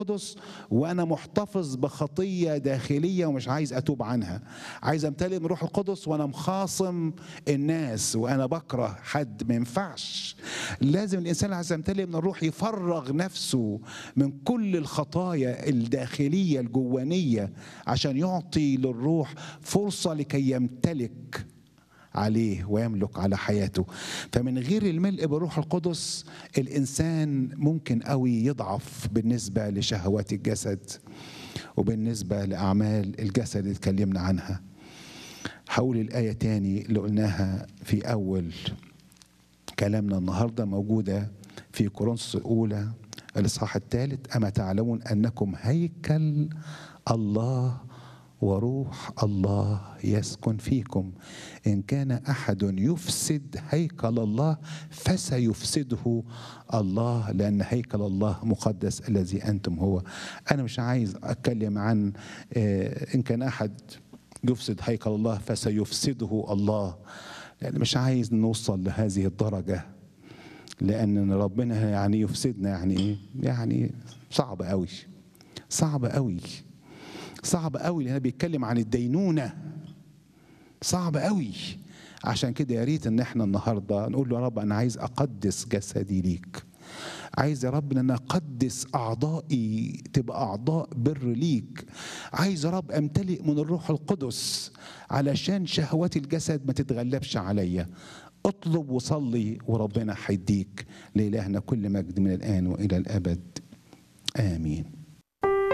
القدس وانا محتفظ بخطيه داخليه ومش عايز اتوب عنها عايز امتلئ من روح القدس وانا مخاصم الناس وانا بكره حد ما ينفعش لازم الانسان اللي عايز يمتلئ من الروح يفرغ نفسه من كل الخطايا الداخليه الجوانيه عشان يعطي للروح فرصه لكي يمتلك عليه ويملك على حياته فمن غير الملء بالروح القدس الانسان ممكن قوي يضعف بالنسبه لشهوات الجسد وبالنسبه لاعمال الجسد اللي اتكلمنا عنها هقول الايه تاني اللي قلناها في اول كلامنا النهارده موجوده في كورنثوس الاولى الاصحاح الثالث اما تعلمون انكم هيكل الله وروح الله يسكن فيكم ان كان احد يفسد هيكل الله فسيفسده الله لان هيكل الله مقدس الذي انتم هو انا مش عايز اتكلم عن ان كان احد يفسد هيكل الله فسيفسده الله لان مش عايز نوصل لهذه الدرجه لان ربنا يعني يفسدنا يعني ايه يعني صعب قوي صعب قوي صعب قوي لان بيتكلم عن الدينونه صعب قوي عشان كده يا ريت ان احنا النهارده نقول له يا رب انا عايز اقدس جسدي ليك عايز يا رب ان انا اقدس اعضائي تبقى اعضاء بر ليك عايز يا رب امتلئ من الروح القدس علشان شهوات الجسد ما تتغلبش عليا اطلب وصلي وربنا هيديك لإلهنا كل مجد من الآن وإلى الأبد آمين